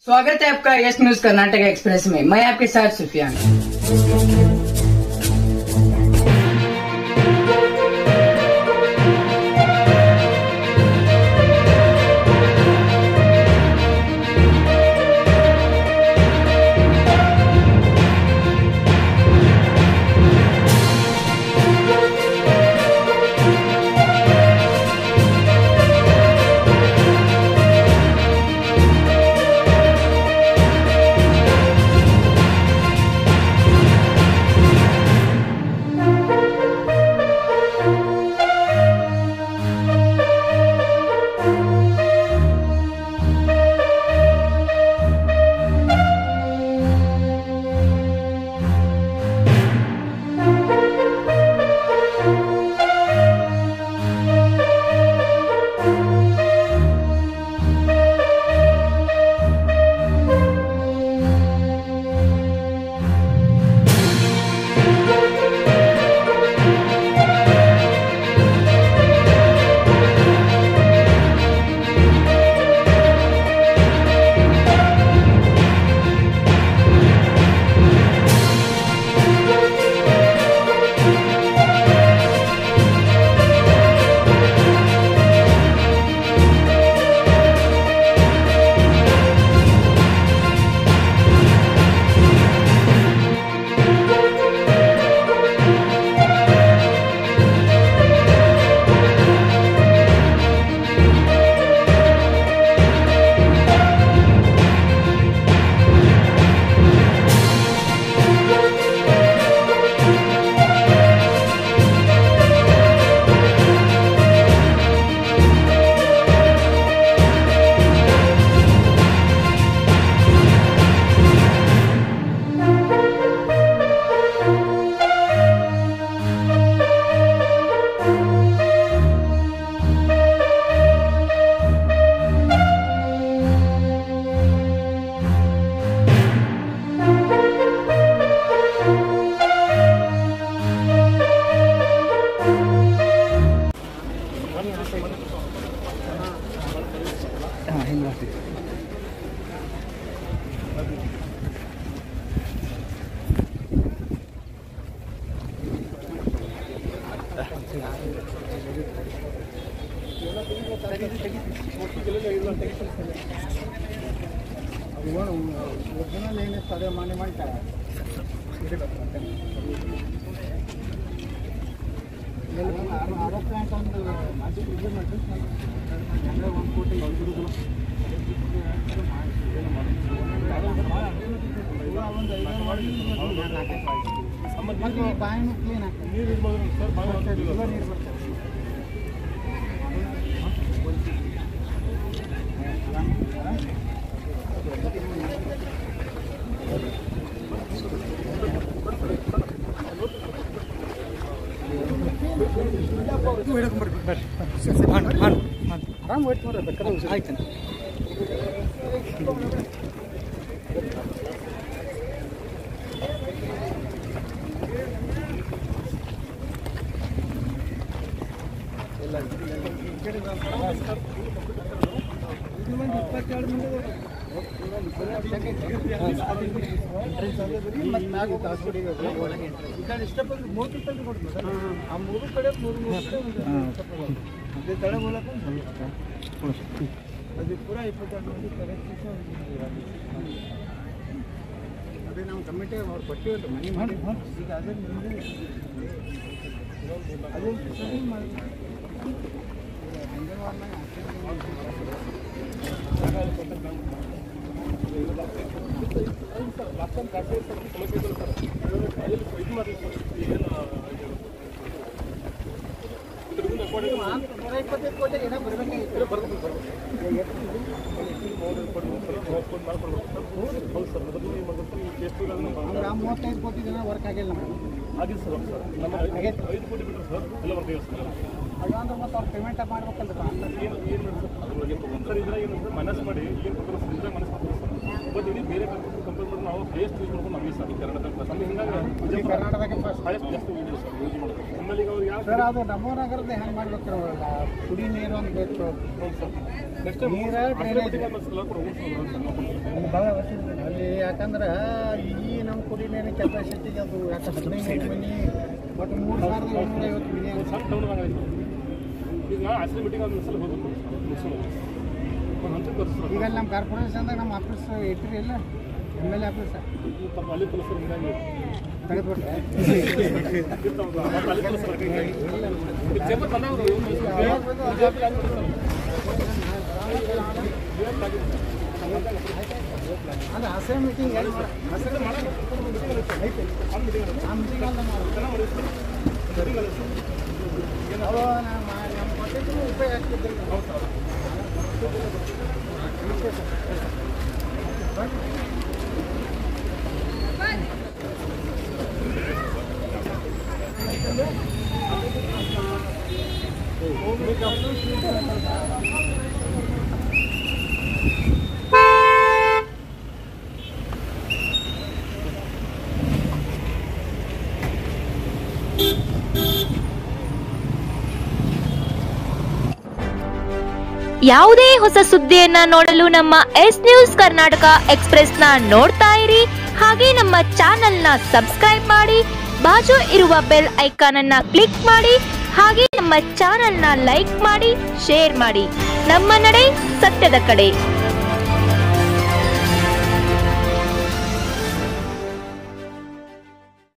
स्वागत है आपका यस न्यूज कर्नाटक एक्सप्रेस में मैं आपके साथ सुफियान ಒರಿಜಿನಲ್ ಏನಿತ್ತು ಅದೇ ಮನೆ ಮಾಡ್ತಾರೆ ಆರೋ ಪ್ಲಾಂಟ್ ಒಂದು ಅದು ಇದು ಮಾಡಿ ಒಂದು ಕೋಟಿ ಒಂದು ಐದಾರು ಮಾಡಿ ಮತ್ತೆ ಈ ಬಾಯಿನೂ ಕ್ಲೀನ್ ಆಗ್ತದೆ ನೀರು ಇರ್ಬೋದು ಸರ್ ನೀರು ಬರ್ತದೆ ಆರಾಮ್ ಹೋಯ್ತು ನೋಡ್ರಿ ಬೇಕಾದ್ರೆ ಆಯ್ತು ಇಪ್ಪತ್ತೆರಡು ಆ ಮೂರು ಕಡೆ ಮೂರು ಮೂರು ಕಡೆ ಅದೇ ತಡ ಮೂಲಕ ಅದು ಪೂರ ಇಪ್ಪತ್ತೆರಡು ಮಂದಿ ಕರೆಕ್ಟ್ ಅದೇ ನಾವು ಕಮಿಟಿ ಅವ್ರು ಕೊಟ್ಟಿವಲ್ಲ ಮನೆ ಮಾಡಿ ಈಗ ಅದೇ ನಿಮ್ಮದು ಅದೇ ಸರಿ ಮಾಡಿ ನೂರ ಇಪ್ಪತ್ತೈದು ಕೋಟಿ ಏನೋ ಬರಬೇಕಾಗಿತ್ತು ಅಂದ್ರೆ ಆ ಮೂವತ್ತೈದು ಕೋಟಿ ಜನ ವರ್ಕ್ ಆಗಿಲ್ಲ ನಮಗೆ ಆಗೈತೆ ಅದಂದ್ರೆ ಮತ್ತೆ ಅವ್ರು ಪೇಮೆಂಟ್ ಮಾಡ್ಬೇಕಲ್ರಿ ಮನಸ್ಸು ಮಾಡಿ ಏನು ಕೊಟ್ಟರು ಮನಸ್ಸು ಕೊಟ್ಟರು ಬಟ್ ಇಡೀ ಬೇರೆ ಕಂಪನಿ ನಾವು ಬೇಸ್ಟ್ ಯೂಸ್ ಮಾಡ್ಕೊಂಡು ನಮಗೆ ಸರ್ ಕರ್ನಾಟಕ ನಮಗೆ ಹಿಂಗಾಗಿ ಈ ಕರ್ನಾಟಕದಾಗೆ ಫಸ್ಟ್ ಹೈಯೆಸ್ಟ್ ಜಾಸ್ತಿ ಯೂಸ್ ಸರ್ ಯೂಸ್ ಮಾಡೋದು ನಮ್ಮಲ್ಲಿ ಈಗ ಅವ್ರು ಯಾವ ಸರ್ ಅದು ನಮ್ಮನಗರದ ಹೆಂಗೆ ಮಾಡ್ಬೇಕಿರೋಲ್ಲ ಕುಡಿ ನೀರು ಅಂತ ಬೇಕು ನೆಕ್ಸ್ಟ್ ಟೈಮ್ ನೀರ ಅಷ್ಟೇ drainage. ಮಟ್ಟಿಗೆ ಅನ್ನೋ ಸಲ ಕೂಡ ಹೋಗ್ಸೋಣ ಅಲ್ಲಿ ಯಾಕಂದ್ರೆ ಈ ನಮ್ಮ ಕುಡಿ ನೀರಿನ ಕೆಪಾಸಿಟಿಗೆ ಅದು ಯಾಕಂದ್ರೆ ಹದಿನೈದು ಮನೆ ಒಟ್ಟು ಮೂರು ಸಾವಿರದ ಏಳ್ನೂರ ಐವತ್ತು ಮನೆ ಒಂದು ಸಣ್ಣ ಟೌನ್ ಆಗಿದೆ ಈಗ ಅಸಲಿ ಮೀಟಿಂಗ್ ಒಂದು ಸಲ ಹೋಗ್ಬೇಕು ಮುಗಿಸೋಣ ಒಂದು ಹಂತಕ್ಕೆ ಬರ್ಸ್ತಾರೆ ಈಗ ಅಲ್ಲಿ ನಮ್ಮ ಕಾರ್ಪೊರೇಷನ್ದಾಗ ನಮ್ಮ ಆಫೀಸ್ ಇಟ್ಟಿರಿ ಇಲ್ಲ ಎಮ್ ಎಲ್ ಎ ಆಫೀಸ್ ತಮ್ಮ ಅಲ್ಲಿ ಕಲಿಸ್ತಾರೆ ಹಿಂಗಾಗಿ ತೆಗೆದ್ಬಿಟ್ರೆ ಇರ್ತಾವಲ್ಲ, ಮತ್ತೆ ಅಲ್ಲಿ ಕಲಿಸ್ತಾರೆ ಹಿಂಗಾಗಿ ಈ ಚೇಂಬರ್ ಬಂದವರು ಅದು ಹಸೆ ಮೀಟಿಂಗ್ ಎಲ್ಲಿ ಮಾಡ ಹಸೆ ಐತೆ ಆ ಮೀಟಿಂಗ್ ಅಲ್ಲ ನಾವು ಅವ ನಮ್ಮ ನಮ್ಮ ಕೊಟ್ಟಿದ್ದು ಉಪಯೋಗ ಆಗ್ತಿದ್ದಿಲ್ಲ ಯಾವುದೇ ಹೊಸ ಸುದ್ದಿಯನ್ನ ನೋಡಲು ನಮ್ಮ ಎಸ್ ನ್ಯೂಸ್ ಕರ್ನಾಟಕ ಎಕ್ಸ್ಪ್ರೆಸ್ನ ನೋಡ್ತಾ ಇರಿ ಹಾಗೆ ನಮ್ಮ ಚಾನೆಲ್ನ ಸಬ್ಸ್ಕ್ರೈಬ್ ಮಾಡಿ ಬಾಜು ಇರುವ ಬೆಲ್ ಐಕಾನ್ ಅನ್ನ ಕ್ಲಿಕ್ ಮಾಡಿ ಹಾಗೆ ನಮ್ಮ ಚಾನೆಲ್ನ ಲೈಕ್ ಮಾಡಿ ಶೇರ್ ಮಾಡಿ ನಮ್ಮ ನಡೆ ಸತ್ಯದ ಕಡೆ